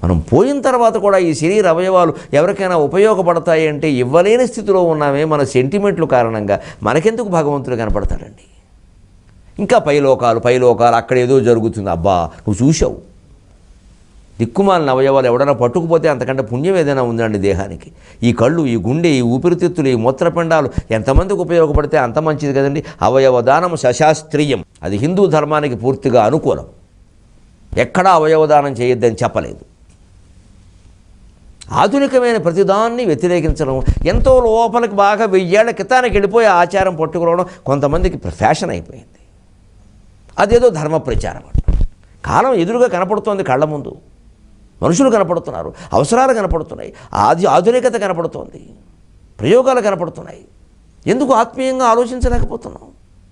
మనం పోయిన తర్వాత కూడా ఈ శరీర అవయవాలు ఎవరికైనా ఉపయోగపడతాయి అంటే ఇవ్వలేని స్థితిలో ఉన్నామే మన సెంటిమెంట్లు కారణంగా మనకెందుకు భగవంతుడు కనపడతాడండి ఇంకా పైలోకాలు పైలోకాలు అక్కడ ఏదో జరుగుతుంది అబ్బా నువ్వు చూసావు దిక్కుమాలిన అవయవాలు ఎవడైనా పట్టుకుపోతే అంతకంటే పుణ్యం ఏదైనా ఉందండి దేహానికి ఈ కళ్ళు ఈ గుండె ఈ ఊపిరితిత్తులు ఈ మూత్రపిండాలు ఎంతమందికి ఉపయోగపడితే అంత మంచిది కదండి అవయవ దానం శశాస్త్రీయం అది హిందూ ధర్మానికి పూర్తిగా అనుకూలం ఎక్కడా అవయవదానం చేయొద్దని చెప్పలేదు ఆధునికమైన ప్రతిదాన్ని వ్యతిరేకించడం ఎంతో లోపలికి బాగా వెయ్యేళ్ల క్రితానికి వెళ్ళిపోయి ఆచారం పట్టుకురావడం కొంతమందికి ఫ్యాషన్ అయిపోయింది అదేదో ధర్మ ప్రచారం అంట కాలం ఎదురుగా కనపడుతోంది కళ్ళ ముందు మనుషులు కనపడుతున్నారు అవసరాలు కనపడుతున్నాయి ఆది ఆధునికత కనపడుతోంది ప్రయోగాలు కనపడుతున్నాయి ఎందుకు ఆత్మీయంగా ఆలోచించలేకపోతున్నాం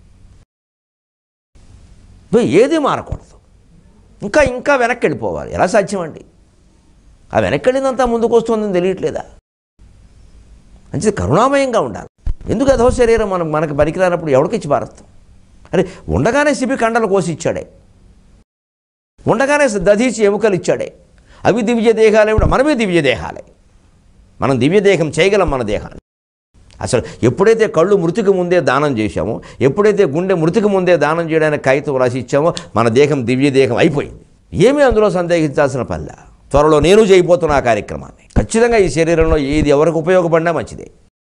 ఇదో ఏది మారకూడదు ఇంకా ఇంకా వెనక్కి వెళ్ళిపోవాలి ఎలా సాధ్యమండి ఆ వెనక్కి వెళ్ళిందంతా ముందుకు వస్తుందని తెలియట్లేదా మంచిది కరుణామయంగా ఉండాలి ఎందుకు అధో శరీరం మనం మనకి పనికిరానప్పుడు ఎవరికిచ్చి భారతం అరే ఉండగానే శిబి కండలు కోసి ఇచ్చాడే ఉండగానే దధీచి ఎముకలు ఇచ్చాడే అవి దివ్య దేహాలే కూడా మనమే దివ్య దేహాలే మనం దివ్య దేహం చేయగలం మన దేహాన్ని అసలు ఎప్పుడైతే కళ్ళు మృతికి ముందే దానం చేశామో ఎప్పుడైతే గుండె మృతికి ముందే దానం చేయడానికి కాగితం రాసి ఇచ్చామో మన దేహం దివ్య దేహం అయిపోయింది ఏమీ అందులో సందేహించాల్సిన పనిలా త్వరలో నేను చేయబోతున్న ఆ కార్యక్రమాన్ని ఖచ్చితంగా ఈ శరీరంలో ఏది ఎవరికి ఉపయోగపడినా మంచిదే